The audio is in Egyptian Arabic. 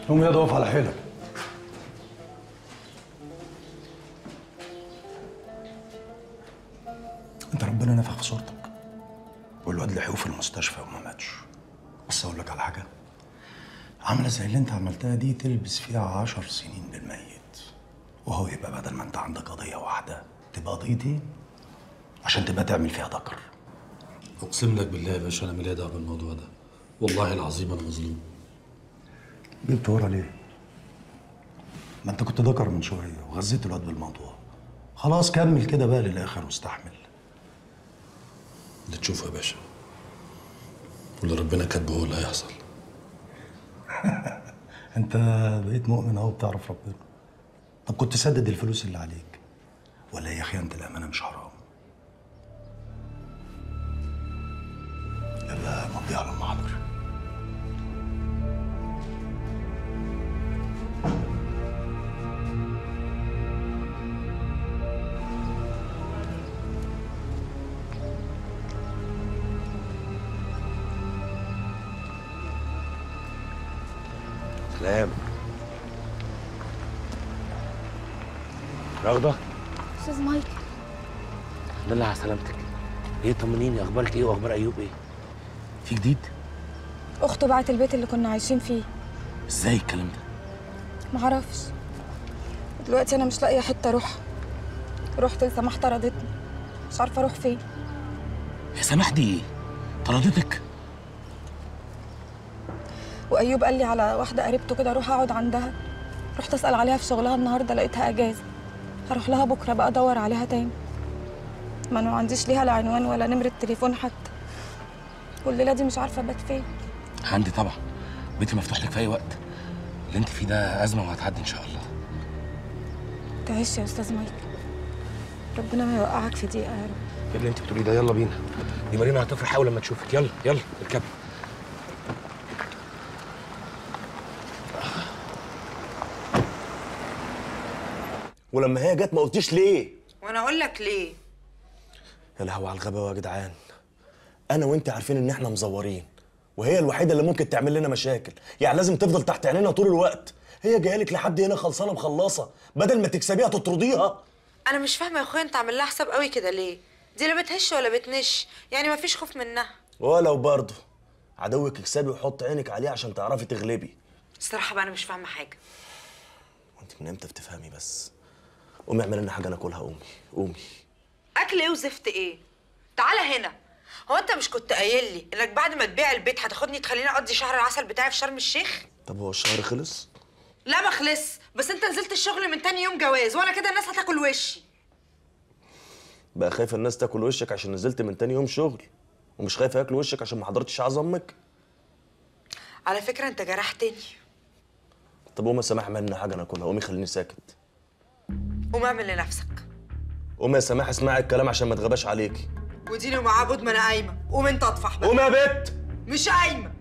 قوم يا ضوف على حيلك انت ربنا نفخ في صورتك والواد لحقوه في المستشفى وما ماتش بس اقول لك على حاجه عامله زي اللي انت عملتها دي تلبس فيها عشر سنين للميت وهو يبقى بدل ما انت عندك قضيه واحده تبقى قضيتين عشان تبقى تعمل فيها ذكر اقسم لك بالله يا باشا انا مالي دعوه بالموضوع ده والله العظيم انا مظلوم جبت ورا ليه؟ ما انت كنت ذكر من شويه وغذيت الواد بالموضوع خلاص كمل كده بقى للاخر واستحمل اللي تشوفه يا باشا واللي ربنا كاتبه هو اللي هيحصل انت بقيت مؤمن اهو بتعرف ربنا طب كنت سدد الفلوس اللي عليك ولا هي خيانه الامانه مش حرام يلا مضي على المحاضر سلام رغدة استاذ مايكل الحمد لله على سلامتك ايه طمنيني اخبارك ايه واخبار ايوب ايه في جديد اخته بعت البيت اللي كنا عايشين فيه ازاي الكلام ده معرفش دلوقتي انا مش لاقيه حته اروح رحت لسماح طردتني مش عارفه اروح فين يا سماح دي ايه طردتك وايوب قال لي على واحده قريبته كده اروح اقعد عندها رحت اسال عليها في شغلها النهارده لقيتها اجازه هروح لها بكره بقى ادور عليها تاني ما انا ما عنديش ليها لا عنوان ولا نمره تليفون حتى والليله دي مش عارفه ابات فين عندي طبعا بيتي مفتوح لك في اي وقت اللي انت فيه ده ازمه وهتعدي ان شاء الله تعيش يا استاذ مايكل ربنا ما يوقعك في دقيقه يا رب يا اللي انت بتقوليه ده يلا بينا دي مارينا هتفرح اول لما تشوفك يلا يلا اركبي ولما هي جت ما قلتيش ليه وانا اقول لك ليه يا لهوي على الغباوه يا جدعان انا وانت عارفين ان احنا مزورين وهي الوحيده اللي ممكن تعمل لنا مشاكل يعني لازم تفضل تحت عينينا طول الوقت هي جايه لك لحد هنا خلصانه مخلصه بدل ما تكسبيها تطرديها انا مش فاهمه يا اخويا انت عامل لها حساب قوي كده ليه دي لا بتهش ولا بتنش يعني مفيش خوف منها ولو برضه عدوك اكسبي وحط عينك عليه عشان تعرفي تغلبي الصراحه بقى انا مش فاهمه حاجه وانت من امتى بتفهمي بس قومي اعملي لنا حاجه ناكلها قومي قومي اكل ايه وزفت ايه تعالى هنا هو انت مش كنت قايل لي انك بعد ما تبيع البيت هتاخدني تخليني اقضي شهر العسل بتاعي في شرم الشيخ طب هو الشهر خلص لا ما خلص بس انت نزلت الشغل من تاني يوم جواز وانا كده الناس هتاكل وشي بقى خايفه الناس تاكل وشك عشان نزلت من تاني يوم شغل ومش خايفه ياكلوا وشك عشان ما حضرتش عز امك على فكره انت جرحتني طب قومي يا سماح اعمل لنا حاجه ناكلها قومي خليني ساكت قوم اعمل لنفسك قومي يا سماح اسمعي الكلام عشان ما تغباش عليكي وديني ومعاه بود ما انا قايمه قوم انت اطفح بقى قومي يا بت مش قايمه